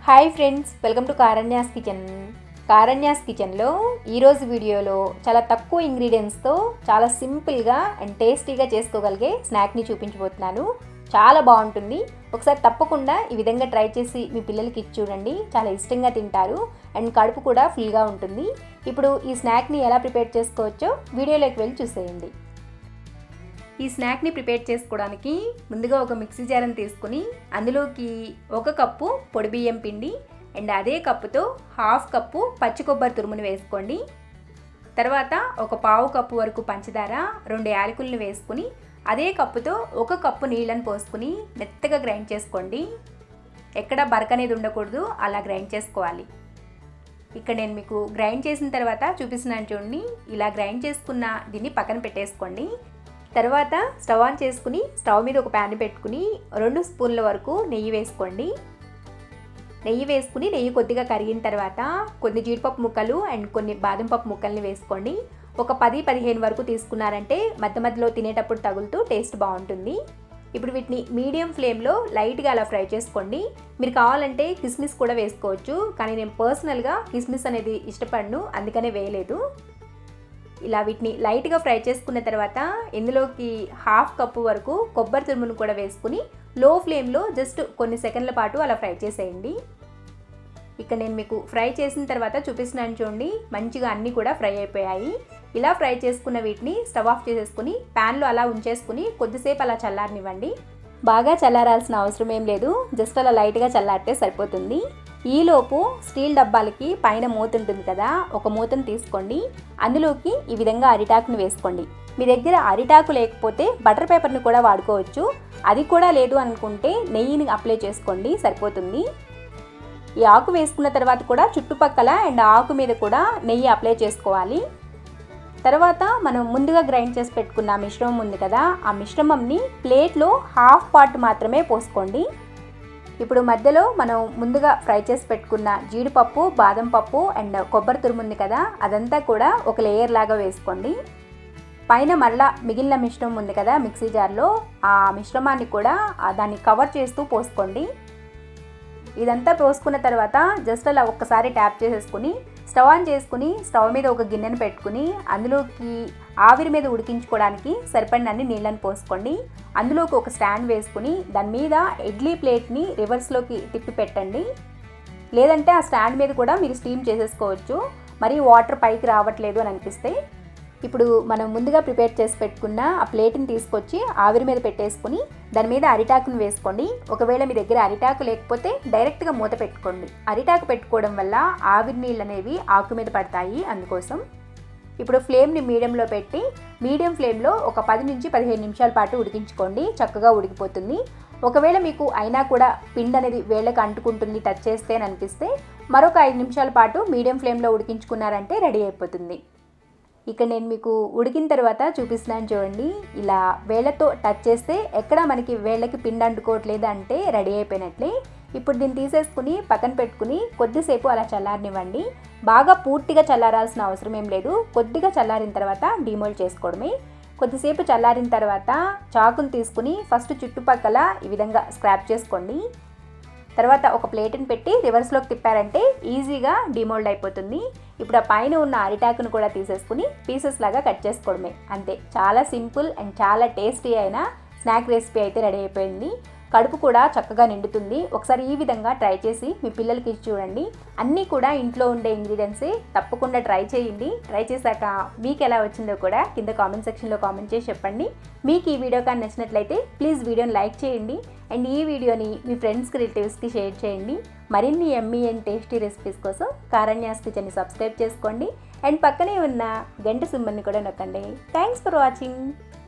hi friends welcome to Karanya's kitchen Karanya's కిచెన్లో ఈరోజు వీడియోలో చాలా తక్కువ ఇంగ్రీడియంట్స్తో చాలా సింపుల్గా అండ్ టేస్టీగా చేసుకోగలిగే స్నాక్ని చూపించబోతున్నాను చాలా బాగుంటుంది ఒకసారి తప్పకుండా ఈ విధంగా ట్రై చేసి మీ పిల్లలకి ఇచ్చి చూడండి చాలా ఇష్టంగా తింటారు అండ్ కడుపు కూడా ఫుల్గా ఉంటుంది ఇప్పుడు ఈ స్నాక్ని ఎలా ప్రిపేర్ చేసుకోవచ్చో వీడియోలోకి వెళ్ళి చూసేయండి ఈ స్నాక్ని ప్రిపేర్ చేసుకోవడానికి ముందుగా ఒక మిక్సీ జారని తీసుకుని అందులోకి ఒక కప్పు పొడి బియ్యం పిండి అండ్ అదే కప్పుతో హాఫ్ కప్పు పచ్చి కొబ్బరి తురుముని వేసుకోండి తర్వాత ఒక పావు కప్పు వరకు పంచదార రెండు యాలకులను వేసుకుని అదే కప్పుతో ఒక కప్పు నీళ్ళని పోసుకుని మెత్తగా గ్రైండ్ చేసుకోండి ఎక్కడ బరక అనేది ఉండకూడదు అలా గ్రైండ్ చేసుకోవాలి ఇక్కడ నేను మీకు గ్రైండ్ చేసిన తర్వాత చూపిస్తున్నాను చూడండి ఇలా గ్రైండ్ చేసుకున్న దీన్ని పక్కన పెట్టేసుకోండి తర్వాత స్టవ్ ఆన్ చేసుకుని స్టవ్ మీద ఒక ప్యాన్ పెట్టుకుని రెండు స్పూన్ల వరకు నెయ్యి వేసుకోండి నెయ్యి వేసుకుని నెయ్యి కొద్దిగా కరిగిన తర్వాత కొన్ని జీడిపప్పు ముక్కలు అండ్ కొన్ని బాదం పప్పు ముక్కల్ని వేసుకోండి ఒక పది పదిహేను వరకు తీసుకున్నారంటే మధ్య మధ్యలో తినేటప్పుడు తగులుతూ టేస్ట్ బాగుంటుంది ఇప్పుడు వీటిని మీడియం ఫ్లేమ్లో లైట్గా అలా ఫ్రై చేసుకోండి మీరు కావాలంటే కిస్మిస్ కూడా వేసుకోవచ్చు కానీ నేను పర్సనల్గా కిస్మిస్ అనేది ఇష్టపడను అందుకనే వేయలేదు ఇలా వీటిని లైట్గా ఫ్రై చేసుకున్న తర్వాత ఇందులోకి హాఫ్ కప్పు వరకు కొబ్బరి తురుమును కూడా వేసుకుని లో ఫ్లేమ్లో జస్ట్ కొన్ని సెకండ్ల పాటు అలా ఫ్రై చేసేయండి ఇక్కడ నేను మీకు ఫ్రై చేసిన తర్వాత చూపిస్తున్నాను చూడండి మంచిగా అన్నీ కూడా ఫ్రై అయిపోయాయి ఇలా ఫ్రై చేసుకున్న వీటిని స్టవ్ ఆఫ్ చేసేసుకుని ప్యాన్లో అలా ఉంచేసుకుని కొద్దిసేపు అలా చల్లారనివ్వండి బాగా చల్లారాల్సిన అవసరం ఏం లేదు జస్ట్ అలా లైట్గా చల్లారితే సరిపోతుంది ఈలోపు స్టీల్ డబ్బాలకి పైన మూత ఉంటుంది కదా ఒక మూతను తీసుకోండి అందులోకి ఈ విధంగా అరిటాకుని వేసుకోండి మీ దగ్గర అరిటాకు లేకపోతే బటర్ పేపర్ని కూడా వాడుకోవచ్చు అది కూడా లేదు అనుకుంటే నెయ్యిని అప్లై చేసుకోండి సరిపోతుంది ఈ ఆకు వేసుకున్న తర్వాత కూడా చుట్టుపక్కల అండ్ ఆకు మీద కూడా నెయ్యి అప్లై చేసుకోవాలి తర్వాత మనం ముందుగా గ్రైండ్ చేసి పెట్టుకున్న మిశ్రమం ఉంది కదా ఆ మిశ్రమంని ప్లేట్లో హాఫ్ పార్ట్ మాత్రమే పోసుకోండి ఇప్పుడు మధ్యలో మనం ముందుగా ఫ్రై చేసి పెట్టుకున్న జీడిపప్పు బాదం పప్పు అండ్ కొబ్బరి తురుముంది కదా అదంతా కూడా ఒక లేయర్ లాగా వేసుకోండి పైన మళ్ళా మిగిలిన మిశ్రమం ఉంది కదా మిక్సీ జార్లో ఆ మిశ్రమాన్ని కూడా దాన్ని కవర్ చేస్తూ పోసుకోండి ఇదంతా పోసుకున్న తర్వాత జస్ట్ అలా ఒక్కసారి ట్యాప్ చేసేసుకుని స్టవ్ ఆన్ చేసుకుని స్టవ్ మీద ఒక గిన్నెను పెట్టుకుని అందులోకి ఆవిరి మీద ఉడికించుకోవడానికి సరిపడినన్ని నీళ్ళని పోసుకోండి అందులోకి ఒక స్టాండ్ వేసుకుని దాని మీద ఇడ్లీ ప్లేట్ని రివర్స్లోకి తిప్పి పెట్టండి లేదంటే ఆ స్టాండ్ మీద కూడా మీరు స్టీమ్ చేసేసుకోవచ్చు మరి వాటర్ పైకి రావట్లేదు అని అనిపిస్తే ఇప్పుడు మనం ముందుగా ప్రిపేర్ చేసి పెట్టుకున్న ఆ ప్లేట్ని తీసుకొచ్చి ఆవిరి మీద పెట్టేసుకుని దాని మీద అరిటాకును వేసుకోండి ఒకవేళ మీ దగ్గర అరిటాకు లేకపోతే డైరెక్ట్గా మూత పెట్టుకోండి అరిటాకు పెట్టుకోవడం వల్ల ఆవిరి నీళ్ళు అనేవి ఆకు మీద పడతాయి అందుకోసం ఇప్పుడు ఫ్లేమ్ని మీడియంలో పెట్టి మీడియం ఫ్లేమ్లో ఒక పది నుంచి పదిహేను నిమిషాల పాటు ఉడికించుకోండి చక్కగా ఉడికిపోతుంది ఒకవేళ మీకు అయినా కూడా పిండి అనేది వేళ్ళకి అంటుకుంటుంది టచ్ చేస్తే అని అనిపిస్తే మరొక ఐదు నిమిషాల పాటు మీడియం ఫ్లేమ్లో ఉడికించుకున్నారంటే రెడీ అయిపోతుంది ఇక్కడ నేను మీకు ఉడికిన తర్వాత చూపిస్తున్నాను చూడండి ఇలా వేళ్ళతో టచ్ చేస్తే ఎక్కడ మనకి వేళ్ళకి పిండి అంటుకోవట్లేదు అంటే రెడీ అయిపోయినట్లే ఇప్పుడు దీన్ని తీసేసుకుని పక్కన పెట్టుకుని కొద్దిసేపు అలా చల్లారనివ్వండి బాగా పూర్తిగా చల్లారాల్సిన అవసరం ఏం లేదు కొద్దిగా చల్లారిన తర్వాత డిమోల్డ్ చేసుకోవడమే కొద్దిసేపు చల్లారిన తర్వాత చాకుని తీసుకుని ఫస్ట్ చుట్టుపక్కల ఈ విధంగా స్క్రాప్ చేసుకోండి తర్వాత ఒక ప్లేట్ని పెట్టి రివర్స్లోకి తిప్పారంటే ఈజీగా డిమోల్డ్ అయిపోతుంది ఇప్పుడు ఆ పైన ఉన్న అరిటాకును కూడా తీసేసుకుని పీసెస్ లాగా కట్ చేసుకోవడమే అంతే చాలా సింపుల్ అండ్ చాలా టేస్టీ అయిన స్నాక్ రెసిపీ అయితే రెడీ అయిపోయింది కడుపు కూడా చక్కగా నిండుతుంది ఒకసారి ఈ విధంగా ట్రై చేసి మీ పిల్లలకి ఇచ్చి చూడండి అన్నీ కూడా ఇంట్లో ఉండే ఇంగ్రీడియంట్సే తప్పకుండా ట్రై చేయండి ట్రై చేశాక మీకు ఎలా వచ్చిందో కూడా కింద కామెంట్ సెక్షన్లో కామెంట్ చేసి చెప్పండి మీకు ఈ వీడియో కానీ నచ్చినట్లయితే ప్లీజ్ వీడియోని లైక్ చేయండి అండ్ ఈ వీడియోని మీ ఫ్రెండ్స్కి రిలేటివ్స్కి షేర్ చేయండి మరిన్ని ఎమ్మీ అండ్ టేస్టీ రెసిపీస్ కోసం కారణ్యాస్ కిచెన్ని సబ్స్క్రైబ్ చేసుకోండి అండ్ పక్కనే ఉన్న గంట సింబల్ని కూడా నొక్కండి థ్యాంక్స్ ఫర్ వాచింగ్